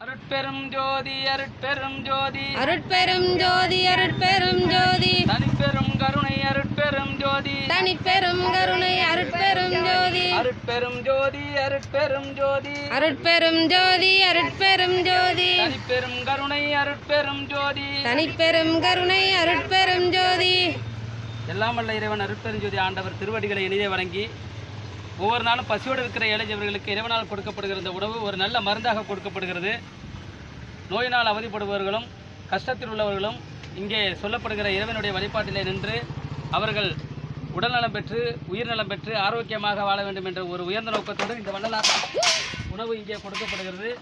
அருட்பெரும் ஜோதி அருட்பெரும் ஜோதி அருட்பெரும் ஜோதி அருட்பெரும் ஜோதி தனிப்பெரும் கருணை அருட்பெரும் ஜோதி தனிப்பெரும் கருணை அருட்பெரும் ஜோதி அருட்பெரும் ஜோதி அருட்பெரும் ஜோதி அருட்பெரும் ஜோதி அருட்பெரும் ஜோதி தனிப்பெரும் கருணை அருட்பெரும் ஜோதி தனிப்பெரும் கருணை அருட்பெரும் ஜோதி எல்லாம் வல்ல இறைவன் அருட்பெரும் ஜோதி ஆண்டவர் திருவடிகளை இனிதே வணங்கி ஒவ்வொரு நாளும் பசியோடு இருக்கிற இளைஞர்களுக்கு இறைவனால் கொடுக்கப்படுகிற இந்த உணவு ஒரு நல்ல மருந்தாக கொடுக்கப்படுகிறது நோயினால் அவதிப்படுபவர்களும் கஷ்டத்தில் உள்ளவர்களும் இங்கே சொல்லப்படுகிற இறைவனுடைய வழிபாட்டிலே நின்று அவர்கள் உடல்நலம் பெற்று உயிர்நலம் பெற்று ஆரோக்கியமாக வாழ வேண்டும் என்ற ஒரு உயர்ந்த நோக்கத்தோடு இந்த வள்ளலார் உணவு இங்கே கொடுக்கப்படுகிறது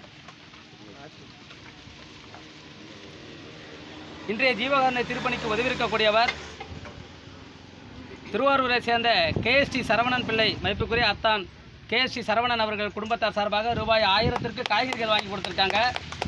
இன்றைய ஜீவகாரண திருப்பணிக்கு உதவியிருக்கக்கூடியவர் திருவாரூரை சேர்ந்த கேஎஸ்டி சரவணன் பிள்ளை மதிப்புக்குரிய அத்தான் கேஎஸ்டி சரவணன் அவர்கள் குடும்பத்தார் சார்பாக ரூபாய் ஆயிரத்திற்கு காய்கறிகள் வாங்கி கொடுத்துருக்காங்க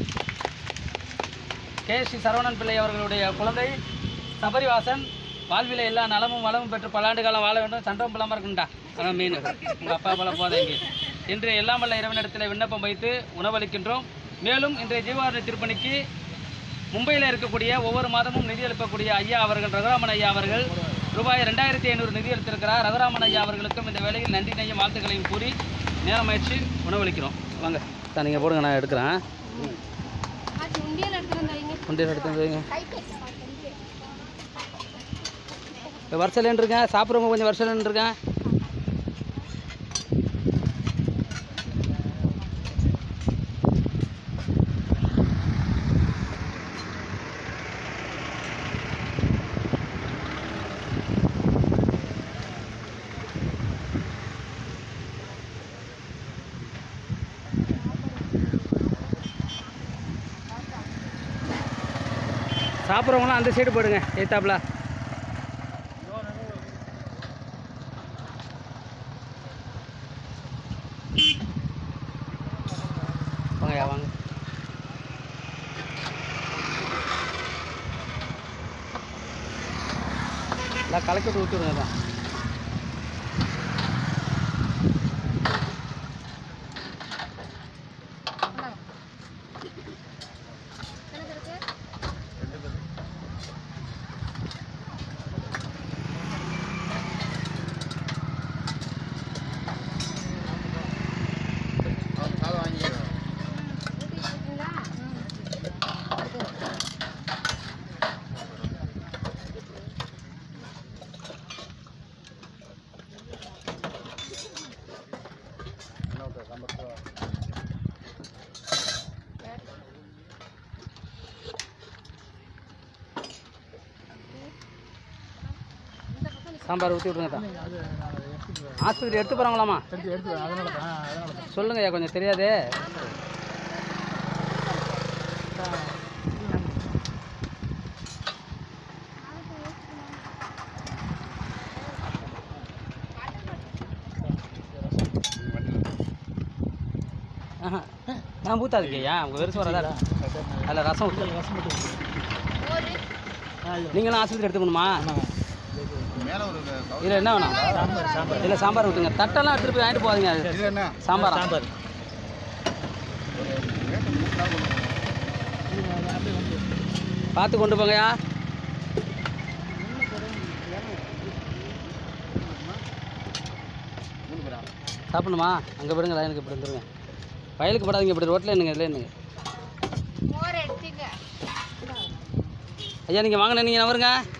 கேஎஸ்டி சரவணன் பிள்ளை அவர்களுடைய குழந்தை சபரிவாசன் வாழ்வில எல்லா நலமும் வளமும் பெற்று பல ஆண்டு காலம் வாழ வேண்டும் சண்டமும் பலமாக இருக்குண்டா அதான் மீன் உங்கள் அப்பா போல போதைங்க இன்று எல்லாம் வல்ல இறைவனிடத்தில் விண்ணப்பம் வைத்து உணவளிக்கின்றோம் மேலும் இன்றைய ஜீவாரண திருப்பணிக்கு மும்பையில் இருக்கக்கூடிய ஒவ்வொரு மாதமும் நிதி எழுப்பக்கூடிய ஐயா அவர்கள் ரகுராமன் ஐயா அவர்கள் ரூபாய் ரெண்டாயிரத்தி ஐநூறு நிதி எடுத்திருக்கிறார் ரகுராமன் ஐயா அவர்களுக்கும் இந்த வேளையில் நன்றி நெய்யும் வாழ்த்துக்களையும் கூறி நேரமாயிடுச்சு உணவளிக்கிறோம் வாங்க சார் நீங்கள் போடுங்க நான் எடுக்கிறேன் உண்டியல் எடுத்து வைங்க வருஷலேன்ருங்க சாப்பிட்றவங்க கொஞ்சம் வருஷலேன்ருங்க சாப்பிட்றவங்களாம் அந்த சைடு போடுங்க ஏத்தாப்புல வாங்கய்யா வாங்க எல்லாம் கலக்கி விட்டு ஊற்றுருங்க தான் சாம்பார் ஊற்றி விட்ருங்க தான் ஆஸ்பத்திரி எடுத்து போகிறாங்களாமா சொல்லுங்க ஐயா கொஞ்சம் தெரியாதே ஆஹா நான் ஊற்றாதுங்க ஐயா உங்கள் வெறும் சோறா தான் அதில் ரசம் ஊற்று நீங்களும் ஆஸ்பத்திரி எடுத்துக்கணுமா இதில் என்ன வேணும் இதில் சாம்பார் ஊற்றுங்க தட்டெல்லாம் எடுத்துகிட்டு போய் வாங்கிட்டு போகாதீங்க அது சாம்பார் சாம்பார் பார்த்து கொண்டு போங்கய்யா சாப்பிடணுமா அங்கே போடுங்க லைனுக்கு இப்படி வந்துருங்க வயலுக்கு போடாதீங்க இப்படி ரோட்டில் என்னங்க இதில் என்னங்க ஐயா நீங்கள் வாங்கின நீங்கள் நவருங்க